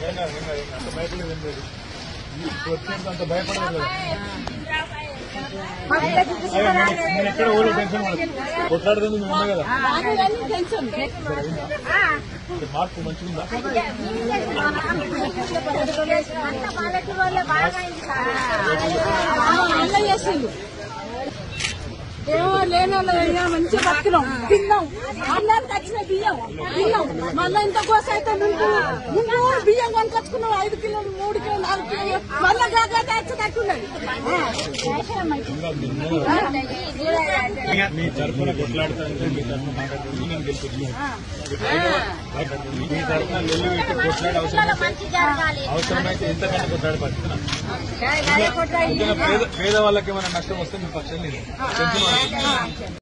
ఏం కాదు, ఏం కాదు, ఏం కాదు. అంత భయపడేది ఏం లేదు. ఇప్పుడు వచ్చినంత అంత భయపడదు కదా. అయ్యో, నేను- నేను ఎక్కడ ఊళ్ళో టెన్షన్ పడదు కొట్లాడుతుంది నువ్వు ఉన్నా కదా ఇక్కడ మార్పు మంచిగుందా ఏమో లేని వాళ్ళు ఇక మంచిగా బతికినాం తిన్నాం అందరికి వచ్చిన బియ్యం తిన్నాం మళ్ళీ ఇంత కోస అయితే ముందు ముందు బియ్యం కొనుకొచ్చుకున్నాం ఐదు కిలోలు మూడు కిలోలు నాలుగు కిలోలు మళ్ళీ గాగా వచ్చేటట్టున్నది మీ తరఫున కొట్లాడుతానంటే మీ తరఫున మాట్లాడుతుంది నేను గెలిపించుకున్నాను మీ తరఫున లొల్లి పెట్టి కొట్లాడే అవసరం మంచి జరగాలి అవసరమైతే ఎంతకంటే కొట్లాడే పడుతున్నా పేద పేద వాళ్ళకి ఏమైనా నష్టం వస్తే మీ పక్షం లేదు టెన్షన్ పడకండి.